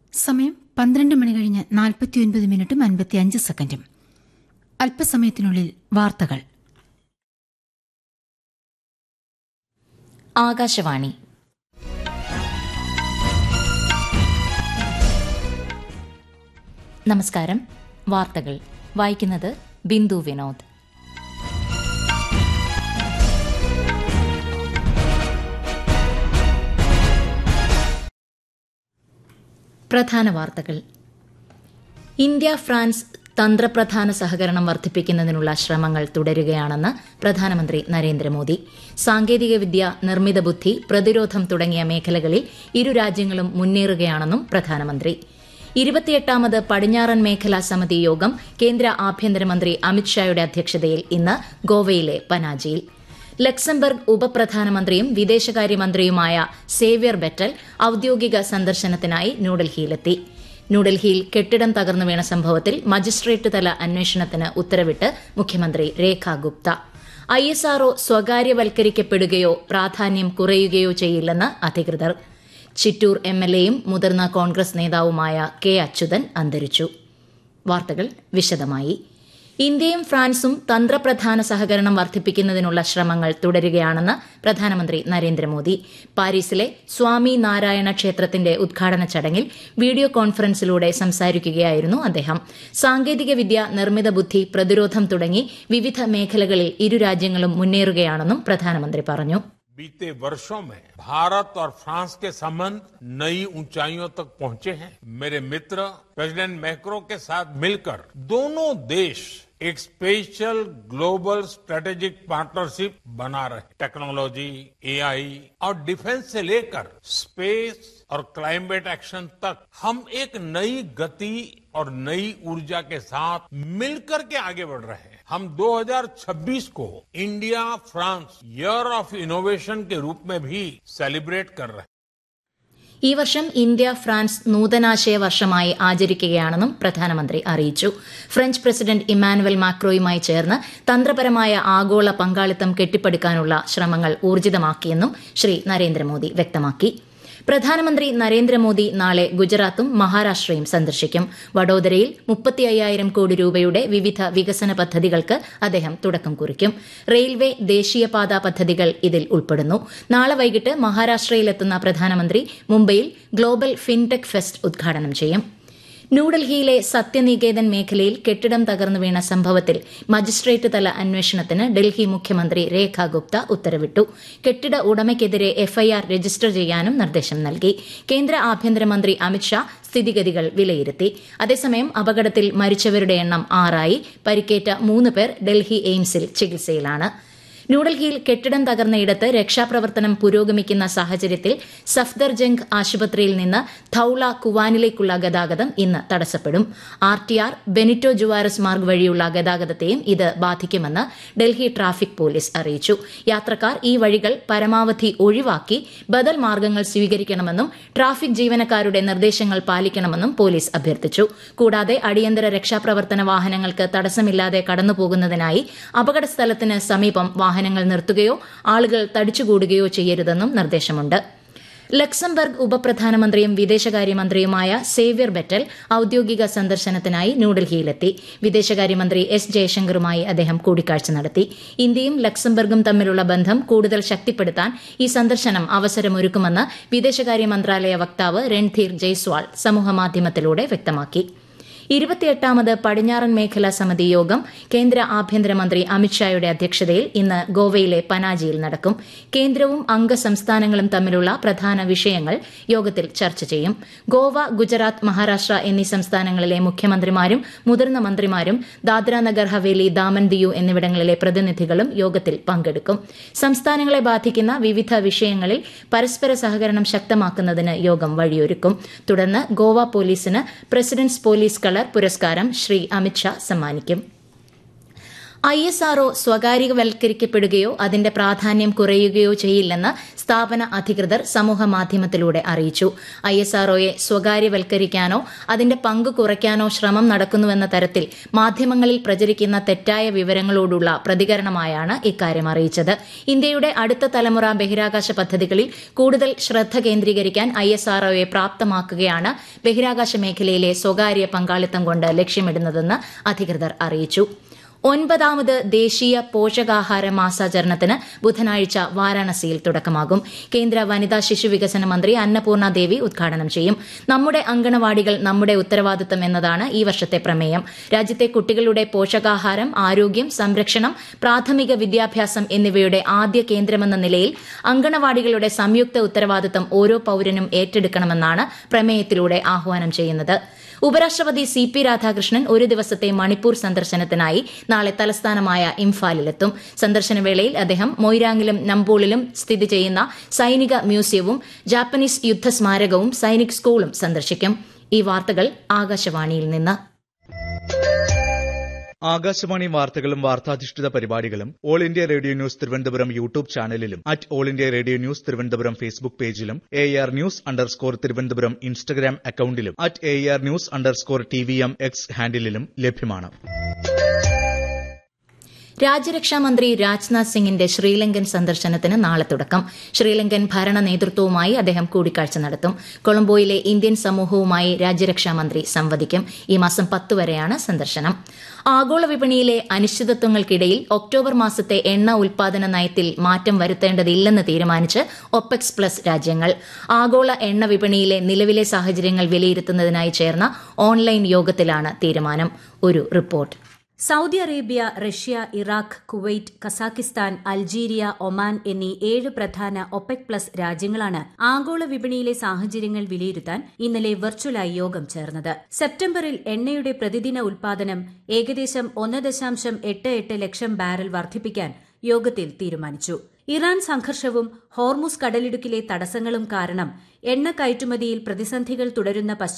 സമയം പന്ത്രണ്ട് മണി കഴിഞ്ഞ് നാൽപ്പത്തിയൊൻപത് മിനിറ്റും അൻപത്തിയഞ്ച് സെക്കൻഡും അല്പസമയത്തിനുള്ളിൽ വാർത്തകൾ ആകാശവാണി നമസ്കാരം വാർത്തകൾ വായിക്കുന്നത് ബിന്ദു വിനോദ് പ്രധാന വാർത്തകൾ ഇന്ത്യ ഫ്രാൻസ് തന്ത്രപ്രധാന സഹകരണം വർദ്ധിപ്പിക്കുന്നതിനുള്ള ശ്രമങ്ങൾ തുടരുകയാണെന്ന് പ്രധാനമന്ത്രി നരേന്ദ്രമോദി സാങ്കേതികവിദ്യ നിർമ്മിത ബുദ്ധി പ്രതിരോധം തുടങ്ങിയ മേഖലകളിൽ ഇരു രാജ്യങ്ങളും മുന്നേറുകയാണെന്നും പ്രധാനമന്ത്രി ഇരുപത്തിയെട്ടാമത് പടിഞ്ഞാറൻ മേഖലാ സമിതി യോഗം കേന്ദ്ര ആഭ്യന്തരമന്ത്രി അമിത്ഷായുടെ അധ്യക്ഷതയിൽ ഇന്ന് ഗോവയിലെ പനാജിയിൽ ലക്സംബർഗ് ഉപപ്രധാനമന്ത്രിയും വിദേശകാര്യമന്ത്രിയുമായ സേവ്യർ ബെറ്റൽ ഔദ്യോഗിക സന്ദർശനത്തിനായി ന്യൂഡൽഹിയിലെത്തി ന്യൂഡൽഹിയിൽ കെട്ടിടം തകർന്നു വീണ സംഭവത്തിൽ മജിസ്ട്രേറ്റ് തല അന്വേഷണത്തിന് ഉത്തരവിട്ട് മുഖ്യമന്ത്രി Rekha Gupta I S R O സ്വകാര്യവൽക്കരിക്കപ്പെടുകയോ പ്രാധാന്യം കുറയുകയോ ചെയ്യില്ലെന്ന് അധികൃതർ ചിറ്റൂർ എം എൽ എയും മുതിർന്ന കോൺഗ്രസ് നേതാവുമായ കെ അച്യുതൻ അന്തരിച്ചു വാർത്തകൾ വിശദമായി ഇന്ത്യയും ഫ്രാൻസും തന്ത്രപ്രധാന സഹകരണം വർദ്ധിപ്പിക്കുന്നതിനുള്ള ശ്രമങ്ങൾ തുടരുകയാണെന്ന് പ്രധാനമന്ത്രി നരേന്ദ്രമോദി പാരീസിലെ സ്വാമി നാരായണ ക്ഷേത്രത്തിന്റെ ഉദ്ഘാടന ചടങ്ങിൽ വീഡിയോ കോൺഫറൻസിലൂടെ സംസാരിക്കുകയായിരുന്നു അദ്ദേഹം സാങ്കേതികവിദ്യ നിർമ്മിത ബുദ്ധി പ്രതിരോധം തുടങ്ങി വിവിധ മേഖലകളിൽ ഇരു രാജ്യങ്ങളും മുന്നേറുകയാണെന്നും പ്രധാനമന്ത്രി പറഞ്ഞു बीते वर्षों में भारत और फ्रांस के संबंध नई ऊंचाइयों तक पहुंचे हैं मेरे मित्र प्रेसिडेंट मैक्रो के साथ मिलकर दोनों देश एक स्पेशल ग्लोबल स्ट्रेटेजिक पार्टनरशिप बना रहे टेक्नोलॉजी एआई और डिफेंस से लेकर स्पेस और क्लाइमेट एक्शन तक हम एक नई गति और नई ऊर्जा के साथ मिलकर के आगे बढ़ रहे हैं हम 2026 को India France year of innovation के रूप में भी सेलिब्रेट कर रहे हैं ഈ വർഷം ഇന്ത്യ ഫ്രാൻസ് നൂതനാശയ വർഷമായി ആചരിക്കുകയാണെന്നും പ്രധാനമന്ത്രി അറിയിച്ചു ഫ്രഞ്ച് പ്രസിഡന്റ് ഇമ്മാനുവൽ മാക്രോയുമായി ചേർന്ന് തന്ത്രപരമായ ആഗോള പങ്കാളിത്തം കെട്ടിപ്പടുക്കാനുള്ള ശ്രമങ്ങൾ ഊർജിതമാക്കിയെന്നും ശ്രീ നരേന്ദ്രമോദി വ്യക്തമാക്കി പ്രധാനമന്ത്രി നരേന്ദ്രമോദി നാളെ ഗുജറാത്തും മഹാരാഷ്ട്രയും സന്ദർശിക്കും വഡോദരയിൽ മുപ്പത്തി അയ്യായിരം കോടി രൂപയുടെ വിവിധ വികസന പദ്ധതികൾക്ക് അദ്ദേഹം തുടക്കം കുറിക്കും റെയിൽവേ ദേശീയപാത പദ്ധതികൾ ഇതിൽ ഉൾപ്പെടുന്നു നാളെ വൈകിട്ട് മഹാരാഷ്ട്രയിലെത്തുന്ന പ്രധാനമന്ത്രി മുംബൈയിൽ ഗ്ലോബൽ ഫിൻടെക് ഫെസ്റ്റ് ഉദ്ഘാടനം ചെയ്യും ന്യൂഡൽഹിയിലെ സത്യനികേതൻ മേഖലയിൽ കെട്ടിടം തകർന്നു വീണ സംഭവത്തിൽ മജിസ്ട്രേറ്റ് തല അന്വേഷണത്തിന് ഡൽഹി മുഖ്യമന്ത്രി രേഖ ഗുപ്ത ഉത്തരവിട്ടു കെട്ടിട ഉടമയ്ക്കെതിരെ എഫ്ഐആർ രജിസ്റ്റർ ചെയ്യാനും നിർദ്ദേശം നൽകി കേന്ദ്ര ആഭ്യന്തരമന്ത്രി അമിത്ഷാ സ്ഥിതിഗതികൾ വിലയിരുത്തി അതേസമയം അപകടത്തിൽ മരിച്ചവരുടെ എണ്ണം ആറായി പരിക്കേറ്റ മൂന്ന് പേർ ഡൽഹി എയിംസിൽ ചികിത്സയിലാണ് ന്യൂഡൽഹിയിൽ കെട്ടിടം തകർന്നയിടത്ത് രക്ഷാപ്രവർത്തനം പുരോഗമിക്കുന്ന സാഹചര്യത്തിൽ സഫ്ദർജംഗ് ആശുപത്രിയിൽ നിന്ന് ധൌള കുവാനിലേക്കുള്ള ഗതാഗതം ഇന്ന് തടസ്സപ്പെടും R T R Benito Juarez Marg വഴിയുള്ള ഗതാഗതത്തെയും ഇത് ബാധിക്കുമെന്ന് ഡൽഹി ട്രാഫിക് പോലീസ് അറിയിച്ചു യാത്രക്കാർ ഈ വഴികൾ പരമാവധി ഒഴിവാക്കി ബദൽ മാർഗ്ഗങ്ങൾ സ്വീകരിക്കണമെന്നും ട്രാഫിക് ജീവനക്കാരുടെ നിർദ്ദേശങ്ങൾ പാലിക്കണമെന്നും പോലീസ് അഭ്യർത്ഥിച്ചു കൂടാതെ അടിയന്തര രക്ഷാപ്രവർത്തന വാഹനങ്ങൾക്ക് തടസ്സമില്ലാതെ കടന്നുപോകുന്നതിനായി അപകട സ്ഥലത്തിന് സമീപം വാഹനങ്ങൾ നിർത്തുകയോ ആളുകൾ തടിച്ചുകൂടുകയോ ചെയ്യരുതെന്നും നിർദ്ദേശമുണ്ട് ലക്സംബർഗ് ഉപപ്രധാനമന്ത്രിയും വിദേശകാര്യമന്ത്രിയുമായ സേവ്യർ ബെറ്റൽ ഔദ്യോഗിക സന്ദർശനത്തിനായി ന്യൂഡൽഹിയിലെത്തി വിദേശകാര്യമന്ത്രി എസ് ജയശങ്കറുമായി അദ്ദേഹം കൂടിക്കാഴ്ച നടത്തി ഇന്ത്യയും ലക്സംബർഗും തമ്മിലുള്ള ബന്ധം കൂടുതൽ ശക്തിപ്പെടുത്താൻ ഈ സന്ദർശനം അവസരമൊരുക്കുമെന്ന് വിദേശകാര്യ മന്ത്രാലയ വക്താവ് രൺധീർ ജയ്സ്വാൾ സമൂഹമാധ്യമത്തിലൂടെ വ്യക്തമാക്കി ഇരുപത്തിയെട്ടാമത് പടിഞ്ഞാറൻ മേഖലാ സമിതി യോഗം കേന്ദ്ര ആഭ്യന്തരമന്ത്രി അമിത്ഷായുടെ അധ്യക്ഷതയിൽ ഇന്ന് ഗോവയിലെ പനാജിയിൽ നടക്കും കേന്ദ്രവും അംഗ സംസ്ഥാനങ്ങളും തമ്മിലുള്ള പ്രധാന വിഷയങ്ങൾ യോഗത്തിൽ ചർച്ച ചെയ്യും ഗോവ ഗുജറാത്ത് മഹാരാഷ്ട്ര എന്നീ സംസ്ഥാനങ്ങളിലെ മുഖ്യമന്ത്രിമാരും മുതിർന്ന മന്ത്രിമാരും ദാദ്ര നഗർ ഹവേലി ദാമൻ ദിയു എന്നിവിടങ്ങളിലെ പ്രതിനിധികളും യോഗത്തിൽ പങ്കെടുക്കും സംസ്ഥാനങ്ങളെ ബാധിക്കുന്ന വിവിധ വിഷയങ്ങളിൽ പരസ്പര സഹകരണം ശക്തമാക്കുന്നതിന് യോഗം വഴിയൊരുക്കും തുടർന്ന് ഗോവ പോലീസിന് പ്രസിഡന്റ്സ് പോലീസ് കളർ പുരസ്കാരം ശ്രീ അമിത്ഷാ സമ്മാനിക്കും ഐ എസ് ആർഒ സ്വകാര്യവൽക്കരിക്കപ്പെടുകയോ അതിന്റെ പ്രാധാന്യം കുറയുകയോ ചെയ്യില്ലെന്ന് സ്ഥാപന അധികൃതർ സമൂഹമാധ്യമത്തിലൂടെ അറിയിച്ചു ഐ എസ് ആർഒയെ സ്വകാര്യവൽക്കരിക്കാനോ അതിന്റെ പങ്ക് കുറയ്ക്കാനോ ശ്രമം നടക്കുന്നുവെന്ന തരത്തിൽ മാധ്യമങ്ങളിൽ പ്രചരിക്കുന്ന തെറ്റായ വിവരങ്ങളോടുള്ള പ്രതികരണമായാണ് ഇക്കാര്യം അറിയിച്ചത് ഇന്ത്യയുടെ അടുത്ത തലമുറ ബഹിരാകാശ പദ്ധതികളിൽ കൂടുതൽ ശ്രദ്ധ കേന്ദ്രീകരിക്കാൻ ഐ എസ് ആർഒയെ പ്രാപ്തമാക്കുകയാണ് ബഹിരാകാശ മേഖലയിലെ സ്വകാര്യ പങ്കാളിത്തം കൊണ്ട് ലക്ഷ്യമിടുന്നതെന്ന് അധികൃതർ അറിയിച്ചു ഒൻപതാമത് ദേശീയ പോഷകാഹാര മാസാചരണത്തിന് ബുധനാഴ്ച വാരാണസിയിൽ തുടക്കമാകും കേന്ദ്ര വനിതാ ശിശു വികസന മന്ത്രി അന്നപൂർണ ദേവി ഉദ്ഘാടനം ചെയ്യും നമ്മുടെ അങ്കണവാടികൾ നമ്മുടെ ഉത്തരവാദിത്തം എന്നതാണ് ഈ വർഷത്തെ പ്രമേയം രാജ്യത്തെ കുട്ടികളുടെ പോഷകാഹാരം ആരോഗ്യം സംരക്ഷണം പ്രാഥമിക വിദ്യാഭ്യാസം എന്നിവയുടെ ആദ്യ കേന്ദ്രമെന്ന നിലയിൽ അങ്കണവാടികളുടെ സംയുക്ത ഉത്തരവാദിത്തം ഓരോ പൌരനും ഏറ്റെടുക്കണമെന്നാണ് പ്രമേയത്തിലൂടെ ആഹ്വാനം ചെയ്യുന്നത് ഉപരാഷ്ട്രപതി സി പി രാധാകൃഷ്ണൻ ഒരു ദിവസത്തെ മണിപ്പൂർ സന്ദർശനത്തിനായി നാളെ തലസ്ഥാനമായ ഇംഫാലിലെത്തും സന്ദർശനവേളയിൽ അദ്ദേഹം മൊയ്രാങ്ങിലും നമ്പോളിലും സ്ഥിതി ചെയ്യുന്ന സൈനിക മ്യൂസിയവും ജാപ്പനീസ് യുദ്ധസ്മാരകവും സൈനിക് സ്കൂളും സന്ദർശിക്കും ഈ വാർത്തകൾ ആകാശവാണിയിൽ നിന്ന് ആകാശവാണി വാർത്തകളും വാർത്താധിഷ്ഠിത പരിപാടികളും all India radio news Thiruvananthapuram YouTube ചാനലിലും at all India radio news Thiruvananthapuram Facebook പേജിലും A R news underscore Thiruvananthapuram Instagram അക്കൌണ്ടിലും at A R news underscore T V M X ഹാൻഡിലും ലഭ്യമാണ് രാജ്യരക്ഷാമന്ത്രി രാജ്നാഥ് സിംഗിന്റെ ശ്രീലങ്കൻ സന്ദർശനത്തിന് നാളെ തുടക്കം ശ്രീലങ്കൻ ഭരണ നേതൃത്വവുമായി അദ്ദേഹം കൂടിക്കാഴ്ച നടത്തും കൊളംബോയിലെ ഇന്ത്യൻ സമൂഹവുമായി രാജ്യരക്ഷാമന്ത്രി സംവദിക്കും ഈ മാസം പത്ത് വരെയാണ് സന്ദർശനം ആഗോള വിപണിയിലെ അനിശ്ചിതത്വങ്ങൾക്കിടയിൽ ഒക്ടോബർ മാസത്തെ എണ്ണ ഉൽപാദന നയത്തിൽ മാറ്റം വരുത്തേണ്ടതില്ലെന്ന് തീരുമാനിച്ച് ഒപെക്സ് പ്ലസ് രാജ്യങ്ങൾ ആഗോള എണ്ണ വിപണിയിലെ നിലവിലെ സാഹചര്യങ്ങൾ വിലയിരുത്തുന്നതിനായി ചേർന്ന ഓൺലൈൻ യോഗത്തിലാണ് തീരുമാനം ഒരു report Saudi Arabia Russia Iraq Kuwait Kazakhstan Algeria Oman എന്നീ ഏഴ് പ്രധാന ഒപെക് പ്ലസ് രാജ്യങ്ങളാണ് ആഗോള വിപണിയിലെ സാഹചര്യങ്ങൾ വിലയിരുത്താൻ ഇന്നലെ വെർച്വലായി യോഗം ചേർന്നത് സെപ്റ്റംബറിൽ എണ്ണയുടെ പ്രതിദിന ഉൽപാദനം ഏകദേശം ഒന്ന് ദശാംശം എട്ട് എട്ട് ലക്ഷം ബാരൽ വർദ്ധിപ്പിക്കാൻ യോഗത്തിൽ തീരുമാനിച്ചു ഇറാൻ സംഘർഷവും ഹോർമുസ് കടലിടുക്കിലെ തടസ്സങ്ങളും കാരണം എണ്ണ കയറ്റുമതിയിൽ പ്രതിസന്ധികൾ തുടരുന്ന പശ്ചാത്തലത്തിൽ